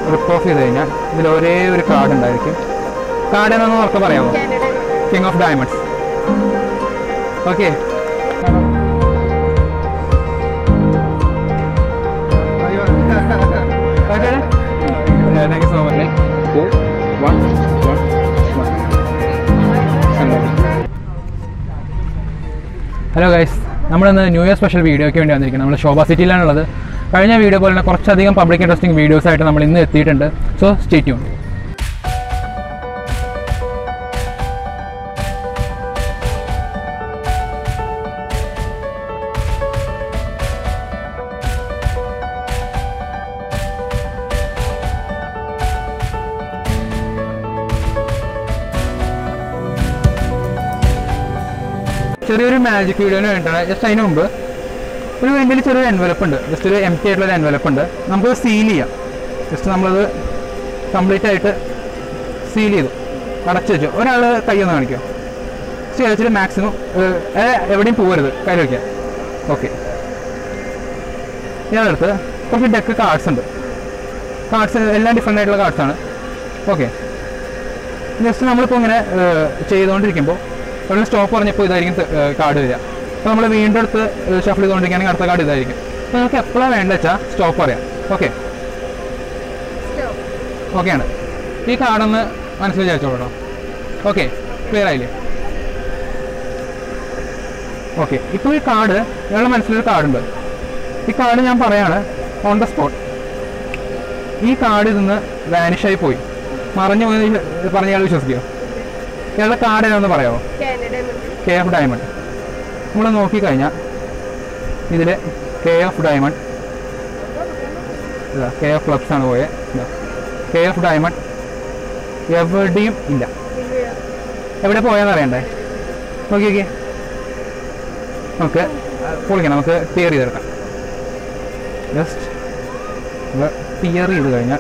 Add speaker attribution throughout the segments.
Speaker 1: rip of ചെയ്ത് കഴിഞ്ഞാൽ ഇതിൽ ഒരേ ഒരു കാർഡ് ഉണ്ടായിരിക്കും കാർഡ് എന്നൊന്ന് ഉറക്കെ പറയാമോ
Speaker 2: Canada
Speaker 1: king of diamonds okay thank you so much four one one hello guys നമ്മളിന്ന് ന്യൂ ഇയർ സ്പെഷ്യൽ വീഡിയോയ്ക്ക് വേണ്ടി വന്നിരിക്കുന്നത് നമ്മൾ ശോഭ സിറ്റിയിലാണുള്ളത് കഴിഞ്ഞ വീഡിയോ പോലെ തന്നെ കുറച്ചധികം പബ്ലിക് ഇൻട്രസ്റ്റിംഗ് വീഡിയോസ് ആയിട്ട് നമ്മൾ ഇന്ന് എത്തിയിട്ടുണ്ട് സോ സ്റ്റേ ട്യൂൺ ചെറിയൊരു മാജിക് വീഡിയോന് വേണ്ടിയിട്ടാണ് ജസ്റ്റ് അതിന് മുമ്പ് ഒരു എൻ്റെ ചെറിയൊരു എൻവലപ്പ് ഉണ്ട് ജസ്റ്റ് ഒരു എം ടി ആയിട്ടുള്ള ഒരു എൻവലപ്പ് ഉണ്ട് നമുക്ക് സീൽ ചെയ്യാം ജസ്റ്റ് നമ്മളത് കംപ്ലീറ്റ് ആയിട്ട് സീൽ ചെയ്തു അടച്ചു വെച്ചു ഒരാൾ കൈയൊന്ന് കാണിക്കുക സീൽ വെച്ചിട്ട് മാക്സിമം എവിടെയും പോകരുത് കയ്യിൽ വയ്ക്കുക ഓക്കെ ഇയാളെടുത്ത് കുറച്ച് ഡെക്ക് കാർഡ്സ് ഉണ്ട് കാർഡ്സ് എല്ലാം ഡിഫറെൻ്റ് ആയിട്ടുള്ള കാർഡ്സ് ആണ് ഓക്കെ ജസ്റ്റ് നമ്മളിപ്പോൾ ഇങ്ങനെ ഏഹ്, ചെയ്തുകൊണ്ടിരിക്കുമ്പോൾ ഒരു സ്റ്റോപ്പ് പറഞ്ഞപ്പോൾ ഇതായിരിക്കും കാർഡ് വരിക അപ്പോൾ നമ്മൾ വീണ്ടും എടുത്ത് ഷഫിൾ ചെയ്തുകൊണ്ടിരിക്കുകയാണെങ്കിൽ അടുത്ത കാർഡ് ഇതായിരിക്കും അപ്പോൾ നമുക്ക് എപ്പോഴാണ് വേണ്ടത് വെച്ചാൽ സ്റ്റോപ്പ് പറയാം ഓക്കെ
Speaker 2: സ്റ്റോപ്പ്
Speaker 1: ഓക്കെയാണ് ഈ കാർഡൊന്ന് മനസ്സിൽ വിചാരിച്ചോളൂ ഓക്കെ ക്ലിയർ ആയില്ലേ ഓക്കെ ഇപ്പോൾ ഈ കാർഡ് ഞങ്ങളുടെ മനസ്സിലൊരു കാർഡുണ്ട് ഈ കാർഡ് ഞാൻ പറയാണ് ഓൺ ദ സ്പോട്ട് ഈ കാർഡ് ഇതിന്ന് വാനിഷായി പോയി മറഞ്ഞു പോയി പറഞ്ഞ ഇയാൾ വിശ്വസിക്കുമോ ഇയാളുടെ കാർഡ് ഏതാണെന്ന് പറയാമോ
Speaker 2: കാനഡ
Speaker 1: കെ എഫ് ഡയമണ്ട് നമ്മൾ നോക്കിക്കഴിഞ്ഞാൽ ഇതിൽ കെ എഫ് ഡയമണ്ട് ഇതാ കെ എഫ് ക്ലബ്സ് ആണ് പോയത് ഇതാ കെ എഫ് ഡയമണ്ട് എവിടെയും ഇല്ല എവിടെ പോയെന്ന് അറിയണ്ടേ നോക്കി നോക്കി നമുക്ക് ആ, പൊളിക്കാം നമുക്ക് ക്ലിയർ ചെയ്തെടുക്കാം ജസ്റ്റ് ക്ലിയർ ചെയ്ത് കഴിഞ്ഞാൽ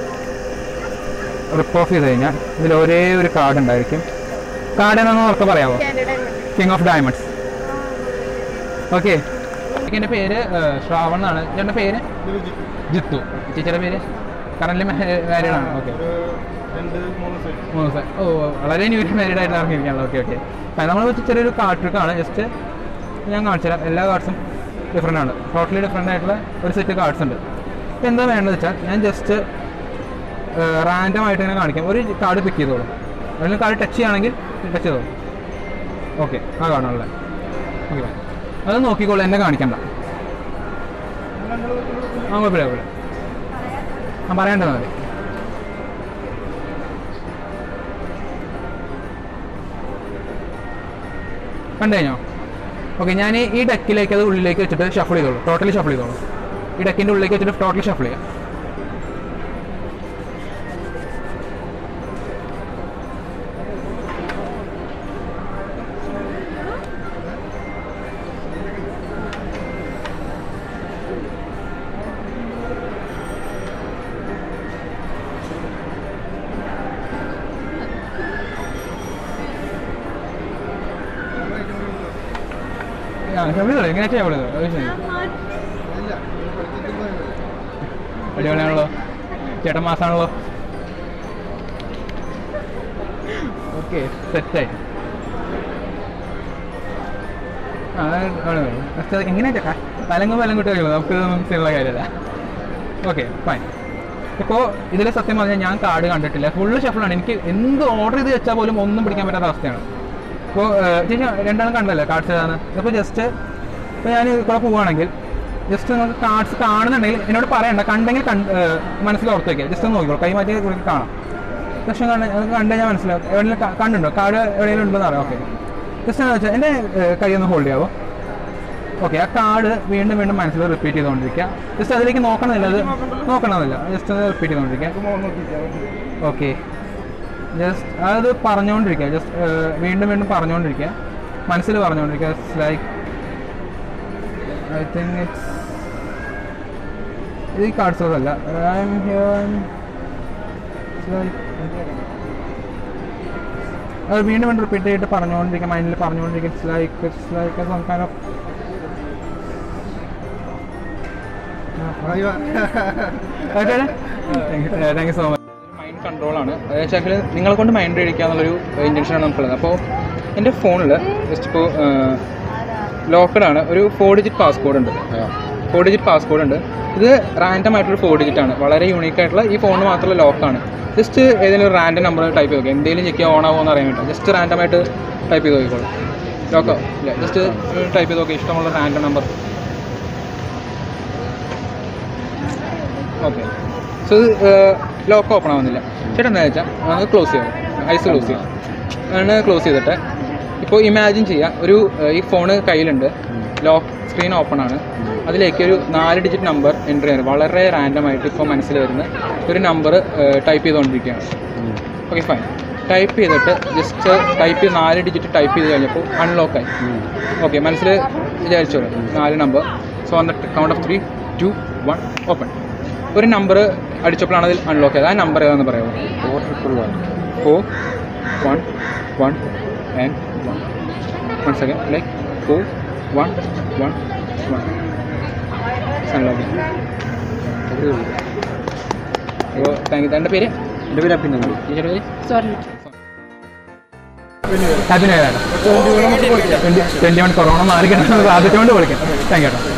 Speaker 1: റിപ്പ് ഓഫ് ചെയ്ത് കഴിഞ്ഞാൽ ഇതിൽ ഒരേ ഒരു കാർഡ് ഉണ്ടായിരിക്കും കാർഡ് എന്നൊന്ന് ഉറക്കെ പറയാമോ
Speaker 2: Canada
Speaker 1: king of diamonds okay എൻ്റെ പേര് ഏഹ്, ശ്രാവൺ എന്നാണ് ചേട്ടൻ്റെ പേര് ജിത്തു ചേച്ചിയുടെ പേര് കറന്റ് മാരീഡ് ആണ് ഓക്കെ മൂന്ന് ദിവസം ഓ വളരെ ന്യൂ മാരീഡ് ആയിട്ട് ഇറങ്ങിയിരിക്കുകയാണല്ലോ ഓക്കെ ഓക്കെ നമ്മൾ വെച്ച് ചെറിയൊരു കാർഡ് ട്രിക്കാണ് ജസ്റ്റ് ഞാൻ കാണിച്ചു തരാം എല്ലാ കാർഡ്സും ഡിഫറെൻ്റ് ആണ് ടോട്ടലി ഡിഫറെൻ്റ് ആയിട്ടുള്ള ഒരു സെറ്റ് കാർഡ്സ് ഉണ്ട് ഇപ്പം എന്താ വേണ്ടത് വെച്ചാൽ ഞാൻ ജസ്റ്റ് റാൻഡം ആയിട്ട് ഇങ്ങനെ കാണിക്കാം ഒരു കാർഡ് പിക്ക് ചെയ്തോളൂ അതിൽ കാർഡ് ടച്ച് ചെയ്യുകയാണെങ്കിൽ ടച്ച് ചെയ്തോളൂ ഓക്കെ ആ കാണാനുള്ളത് ഓക്കെ അത് നോക്കിക്കോളൂ എന്നെ കാണിക്കണ്ട ആ കുഴപ്പമില്ല കുഴപ്പമില്ല ആ പറയണ്ടത് മതി കണ്ടു കഴിഞ്ഞോ ഓക്കെ ഞാൻ ഈ ഡെക്കിലേക്ക് അത് ഉള്ളിലേക്ക് വെച്ചിട്ട് ഷഫിൾ ചെയ്തോളൂ ടോട്ടലി ഷഫിൾ ചെയ്തോളൂ ഈ ഡെക്കിൻ്റെ ഉള്ളിലേക്ക് വെച്ചിട്ട് ടോട്ടലി ഷഫിൾ ചെയ്യാം ആ ഷഫിൾ ചെയ്തോളൂ ഇങ്ങനെ ചെയ്യാൻ വിടുന്നത് അത് ശരി അടിപൊളിയാണല്ലോ ചേട്ടൻ മാസാണല്ലോ ഓക്കെ സെറ്റായി ആ ആണ് പക്ഷേ എങ്ങനെ ചേട്ടാ തലങ്ങും വലം കൂട്ടി കഴിയുള്ളൂ നമുക്ക് മനസ്സിലുള്ള കാര്യമല്ല ഓക്കെ ഫൈൻ ഇപ്പോൾ ഇതിൽ സത്യം പറഞ്ഞാൽ ഞാൻ കാർഡ് കണ്ടിട്ടില്ല ഫുള്ള് ഷഫിളാണ് എനിക്ക് എന്ത് ഓർഡർ ചെയ്ത് വെച്ചാൽ പോലും ഒന്നും പിടിക്കാൻ പറ്റാത്ത അവസ്ഥയാണ് ഇപ്പോൾ ചേച്ചി രണ്ടാളും കണ്ടല്ലേ കാർഡ്സ് ഏതാണ് ഇപ്പോൾ ജസ്റ്റ് ഇപ്പോൾ ഞാൻ ഇവിടെ പോവുകയാണെങ്കിൽ ജസ്റ്റ് നിങ്ങൾക്ക് കാർഡ്സ് കാണുന്നുണ്ടെങ്കിൽ എന്നോട് പറയണ്ട കണ്ടെങ്കിൽ കണ്ട് ഏഹ് മനസ്സിൽ ഓർത്ത് വയ്ക്കുക ജസ്റ്റ് ഒന്ന് നോക്കിക്കോളൂ കൈ മാറ്റി ഇവിടെ കാണാം ജസ്റ്റ് കണ്ട് അത് കണ്ടു കഴിഞ്ഞാൽ മനസ്സിലാവും എവിടെയെങ്കിലും ക- കണ്ടുണ്ടോ കാർഡ് എവിടെയെങ്കിലും ഉണ്ടെന്ന് അറിയാം ഓക്കെ ജസ്റ്റ് എന്താ വെച്ചാൽ എൻ്റെ ഏഹ് കൈ ഒന്ന് ഹോൾഡ് ചെയ്യാവോ ഓക്കെ ആ കാർഡ് വീണ്ടും വീണ്ടും മനസ്സിൽ റിപ്പീറ്റ് ചെയ്തുകൊണ്ടിരിക്കുക ജസ്റ്റ് അതിലേക്ക് നോക്കണമെന്നില്ല അത് നോക്കണമെന്നില്ല ജസ്റ്റ് ഒന്ന് റിപ്പീറ്റ് ചെയ്തുകൊണ്ടിരിക്കുക ഓക്കെ ജസ്റ്റ് അത് പറഞ്ഞുകൊണ്ടിരിക്കുക ജസ്റ്റ് വീണ്ടും വീണ്ടും പറഞ്ഞുകൊണ്ടിരിക്കുക മനസ്സിൽ പറഞ്ഞുകൊണ്ടിരിക്കുക it's like I think it's ഇത് ഈ കാർഡ്സ് അല്ല ഐ എം ഹിയർ അത് വീണ്ടും വീണ്ടും റിപ്പീറ്റ് ചെയ്തിട്ട് പറഞ്ഞുകൊണ്ടിരിക്കുക മൈൻഡിൽ പറഞ്ഞുകൊണ്ടിരിക്കുക it's like it's like some kind of thank you so much mind കൺട്രോളാണ് വെച്ചാൽ നിങ്ങളെ കൊണ്ട് മൈൻഡ് കഴിക്കുക എന്നുള്ളൊരു ഇൻറ്റൻഷനാണ് നമുക്കുള്ളത് അപ്പോൾ എൻ്റെ ഫോണിൽ ജസ്റ്റ് ഇപ്പോൾ ലോക്കഡാണ് ഒരു ഫോർ ഡിജിറ്റ് പാസ്കോഡ് ഉണ്ട് ഫോർ ഡിജിറ്റ് പാസ്കോഡ് ഉണ്ട് ഇത് റാൻഡം ആയിട്ടുള്ള ഫോർ ഡിജിറ്റ് ആണ് വളരെ യൂണീക്ക് ആയിട്ടുള്ള ഈ ഫോണിന് മാത്രമല്ല ലോക്കാണ് ജസ്റ്റ് ഏതെങ്കിലും ഒരു റാൻഡം നമ്പർ ടൈപ്പ് ചെയ്ത് നോക്കുക എന്തെങ്കിലും ചെക്ക് ഓൺ ആവുമോ എന്ന് അറിയാൻ വേണ്ടി ജസ്റ്റ് റാൻഡം ആയിട്ട് ടൈപ്പ് ചെയ്ത് നോക്കിക്കോളൂ ലോക്കോ ഇല്ല ജസ്റ്റ് ടൈപ്പ് ചെയ്ത് നോക്കുക ഇഷ്ടമുള്ള റാൻഡം നമ്പർ ഓക്കെ സോ ഇത് ലോക്ക് ഓപ്പൺ ആവുന്നില്ല ചേട്ടാ എന്താ വെച്ചാൽ നമുക്ക് ക്ലോസ് ചെയ്യാം ഐസ് ക്ലോസ് ചെയ്യാം ആണ് ക്ലോസ് ചെയ്തിട്ട് ഇപ്പോൾ ഇമാജിൻ ചെയ്യുക ഒരു ഏഹ്, ഈ ഫോണ് കയ്യിലുണ്ട് ലോക്ക് സ്ക്രീൻ ഓപ്പൺ ആണ് അതിലേക്ക് ഒരു നാല് ഡിജിറ്റ് നമ്പർ എൻ്റർ ചെയ്യാൻ വളരെ റാൻഡം ആയിട്ട് ഇപ്പോൾ മനസ്സിൽ വരുന്ന ഒരു നമ്പർ ടൈപ്പ് ചെയ്തുകൊണ്ടിരിക്കുകയാണ് ഓക്കെ ഫൈൻ ടൈപ്പ് ചെയ്തിട്ട് ജസ്റ്റ് ടൈപ്പ് ചെയ്ത് നാല് ഡിജിറ്റ് ടൈപ്പ് ചെയ്ത് കഴിഞ്ഞപ്പോൾ അൺലോക്കായി ഓക്കെ മനസ്സിൽ വിചാരിച്ചോളൂ നാല് number so on the count of three two one open ഒരു നമ്പർ അടിച്ചപ്പോഴാണ് അതിൽ അൺലോക്ക് ചെയ്തത് ആ നമ്പർ ഏതാണെന്ന് പറയാമോ
Speaker 2: four triple one
Speaker 1: four one one and one one second like four one one one unlock അപ്പോൾ താങ്ക് യു എൻ്റെ പേര്
Speaker 2: എൻ്റെ പേര് അപ്പിന്നു
Speaker 1: ടീച്ചറുടെ പേര്
Speaker 3: സ്വർണ്ണ
Speaker 1: അതിനേതാണ് ട്വൻറ്റി വൺ കൊറോണ മാറി കിടക്കുന്നത് ആദ്യത്തെ കൊണ്ട് വിളിക്കാം താങ്ക് യു കേട്ടോ